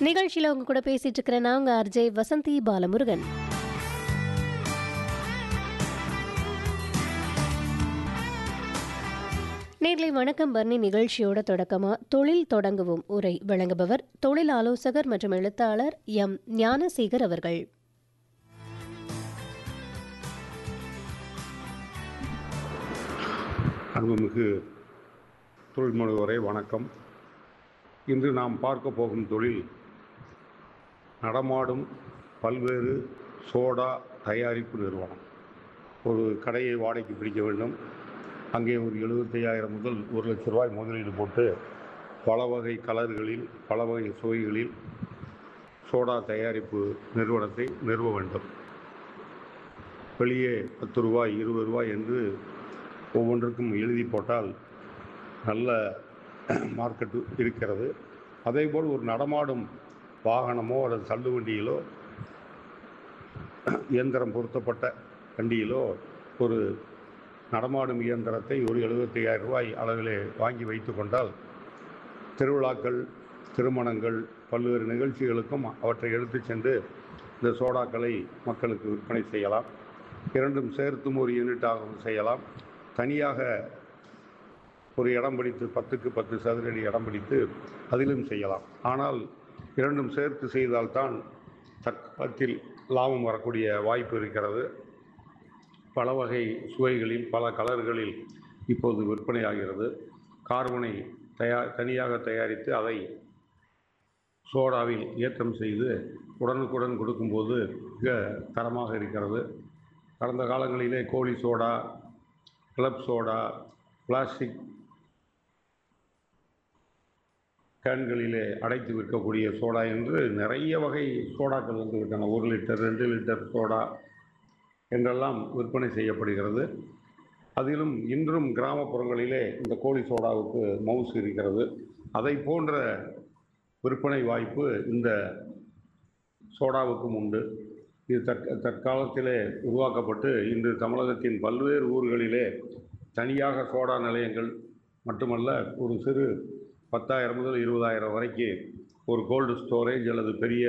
நிகழ்ச்சியில் உங்க கூட பேசிட்டு இருக்கிறேன் நான் உங்க அர்ஜய் வசந்தி பாலமுருகன் நேர்லை வணக்கம் பர்ணி நிகழ்ச்சியோட தொடக்கமா தொழில் தொடங்குவோம் உரை வழங்குபவர் தொழில் ஆலோசகர் மற்றும் எழுத்தாளர் எம் ஞானசேகர் அவர்கள் அன்புமிகு தொழில் முனைவோரே வணக்கம் இன்று நாம் பார்க்க போகும் தொழில் நடமாடும் பல்வேறு சோடா தயாரிப்பு நிறுவனம் ஒரு கடையை வாடகைக்கு பிடிக்க வேண்டும் அங்கே ஒரு எழுபத்தையாயிரம் முதல் ஒரு லட்ச ரூபாய் முதலீடு போட்டு பல வகை கலர்களில் பல வகை சுவைகளில் சோடா தயாரிப்பு நிறுவனத்தை நிறுவ வேண்டும் வெளியே பத்து ரூபாய் இருபது ரூபாய் என்று ஒவ்வொன்றுக்கும் எழுதி போட்டால் நல்ல மார்க்கெட்டு இருக்கிறது அதேபோல் ஒரு நடமாடும் வாகனமோ அல்லது தள்ளுவண்டியிலோ இயந்திரம் பொருத்தப்பட்ட வண்டியிலோ ஒரு நடமாடும் இயந்திரத்தை ஒரு எழுபத்தையாயிரம் ரூபாய் அளவிலே வாங்கி வைத்து கொண்டால் திருவிழாக்கள் திருமணங்கள் பல்வேறு நிகழ்ச்சிகளுக்கும் அவற்றை எடுத்துச் சென்று இந்த சோடாக்களை மக்களுக்கு விற்பனை செய்யலாம் இரண்டும் சேர்த்தும் ஒரு யூனிட்டாகவும் செய்யலாம் தனியாக ஒரு இடம் பிடித்து பத்துக்கு பத்து சதுரடி இடம் பிடித்து அதிலும் செய்யலாம் ஆனால் இரண்டும் சேர்த்து செய்தால்தான் தற்காலத்தில் லாபம் வரக்கூடிய வாய்ப்பு இருக்கிறது பல வகை சுவைகளில் பல கலர்களில் இப்போது விற்பனையாகிறது கார்பனை தயார் தனியாக தயாரித்து அதை சோடாவில் ஏற்றம் செய்து உடனுக்குடன் கொடுக்கும்போது மிக தரமாக இருக்கிறது கடந்த காலங்களிலே கோழி சோடா கிளப் சோடா பிளாஸ்டிக் கேன்களிலே அடைத்து விற்கக்கூடிய சோடா என்று நிறைய வகை சோடாக்கள் வந்து விட்டன ஒரு லிட்டர் ரெண்டு லிட்டர் சோடா என்றெல்லாம் விற்பனை செய்யப்படுகிறது அதிலும் இன்றும் கிராமப்புறங்களிலே இந்த கோழி சோடாவுக்கு மவுஸ் இருக்கிறது அதை போன்ற விற்பனை வாய்ப்பு இந்த சோடாவுக்கும் உண்டு இது தற்க தற்காலத்திலே உருவாக்கப்பட்டு இன்று தமிழகத்தின் பல்வேறு ஊர்களிலே தனியாக சோடா நிலையங்கள் மட்டுமல்ல ஒரு சிறு பத்தாயிரம் முதல் இருபதாயிரம் வரைக்கு ஒரு கோல்டு ஸ்டோரேஜ் அல்லது பெரிய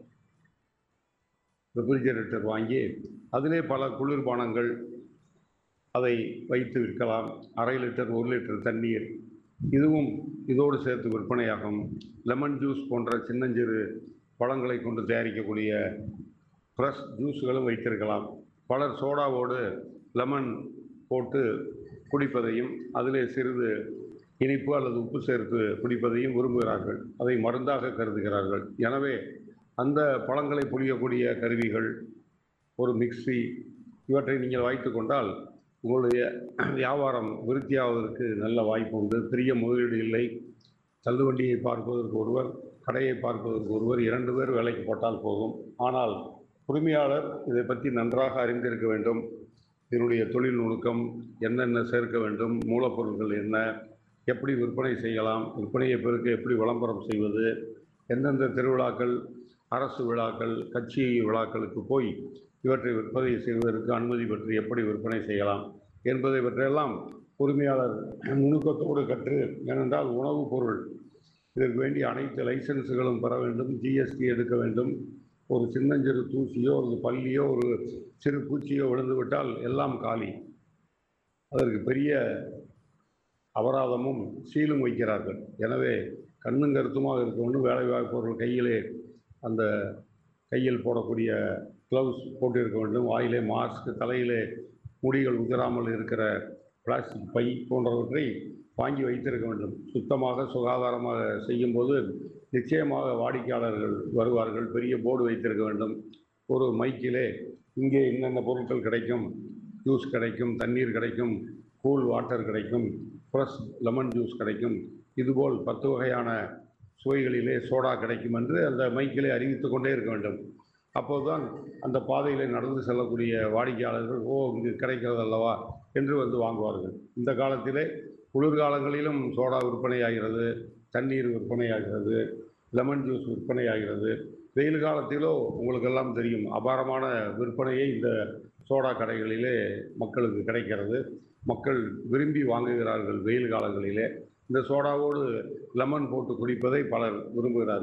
ரெஃப்ரிஜரேட்டர் வாங்கி அதிலே பல குளிர்பானங்கள் அதை வைத்து விற்கலாம் அரை லிட்டர் ஒரு லிட்டர் தண்ணீர் இதுவும் இதோடு சேர்த்து விற்பனையாகும் லெமன் ஜூஸ் போன்ற சின்னஞ்சிறு பழங்களை கொண்டு தயாரிக்கக்கூடிய ஃப்ரெஷ் ஜூஸுகளும் வைத்திருக்கலாம் பலர் சோடாவோடு லெமன் போட்டு குடிப்பதையும் அதிலே சிறிது இனிப்பு அல்லது உப்பு சேர்த்து குடிப்பதையும் விரும்புகிறார்கள் அதை மருந்தாக கருதுகிறார்கள் எனவே அந்த பழங்களை புளியக்கூடிய கருவிகள் ஒரு மிக்ஸி இவற்றை நீங்கள் வைத்து கொண்டால் உங்களுடைய வியாபாரம் விருத்தியாவதற்கு நல்ல வாய்ப்பு உண்டு பெரிய முதலீடு இல்லை தள்ளுவண்டியை பார்ப்பதற்கு ஒருவர் கடையை பார்ப்பதற்கு ஒருவர் இரண்டு பேர் வேலைக்கு போட்டால் போதும் ஆனால் உரிமையாளர் இதை பற்றி நன்றாக அறிந்திருக்க வேண்டும் இதனுடைய தொழில் நுணுக்கம் என்னென்ன சேர்க்க வேண்டும் மூலப்பொருட்கள் என்ன எப்படி விற்பனை செய்யலாம் விற்பனையை பெருக்க எப்படி விளம்பரம் செய்வது எந்தெந்த திருவிழாக்கள் அரசு விழாக்கள் கட்சி விழாக்களுக்கு போய் இவற்றை விற்பனை செய்வதற்கு அனுமதி பெற்று எப்படி விற்பனை செய்யலாம் என்பதை பற்றியெல்லாம் உரிமையாளர் நுணுக்கத்தோடு கற்று ஏனென்றால் உணவுப் பொருள் இதற்கு வேண்டிய அனைத்து லைசன்ஸுகளும் பெற வேண்டும் ஜிஎஸ்டி எடுக்க வேண்டும் ஒரு சின்னஞ்சிறு தூசியோ ஒரு பள்ளியோ ஒரு சிறு பூச்சியோ விழுந்து விட்டால் எல்லாம் காலி அதற்கு பெரிய அபராதமும் சீலும் வைக்கிறார்கள் எனவே கண்ணும் கருத்துமாக இருக்க வேண்டும் வேலை வாய்ப்பவர்கள் கையிலே அந்த கையில் போடக்கூடிய க்ளவுஸ் போட்டிருக்க வேண்டும் வாயிலே மாஸ்க் தலையிலே முடிகள் உதிராமல் இருக்கிற பிளாஸ்டிக் பை போன்றவற்றை வாங்கி வைத்திருக்க வேண்டும் சுத்தமாக சுகாதாரமாக செய்யும்போது நிச்சயமாக வாடிக்கையாளர்கள் வருவார்கள் பெரிய போர்டு வைத்திருக்க வேண்டும் ஒரு மைக்கிலே இங்கே என்னென்ன பொருட்கள் கிடைக்கும் ஜூஸ் கிடைக்கும் தண்ணீர் கிடைக்கும் கூல் வாட்டர் கிடைக்கும் ஃப்ரெஷ் லெமன் ஜூஸ் கிடைக்கும் இதுபோல் பத்து வகையான சுவைகளிலே சோடா கிடைக்கும் என்று அந்த மைக்கிலே அறிவித்து கொண்டே இருக்க வேண்டும் அப்போதுதான் அந்த பாதையில் நடந்து செல்லக்கூடிய வாடிக்கையாளர்கள் ஓ இங்கு கிடைக்கிறது அல்லவா என்று வந்து வாங்குவார்கள் இந்த காலத்திலே குளிர்காலங்களிலும் சோடா விற்பனையாகிறது தண்ணீர் விற்பனையாகிறது லெமன் ஜூஸ் விற்பனையாகிறது வெயில் காலத்திலோ உங்களுக்கெல்லாம் தெரியும் அபாரமான விற்பனையை இந்த சோடா கடைகளிலே மக்களுக்கு கிடைக்கிறது மக்கள் விரும்பி வாங்குகிறார்கள் வெயில் காலங்களிலே இந்த சோடாவோடு லெமன் போட்டு குடிப்பதை பலர் விரும்புகிறார்கள்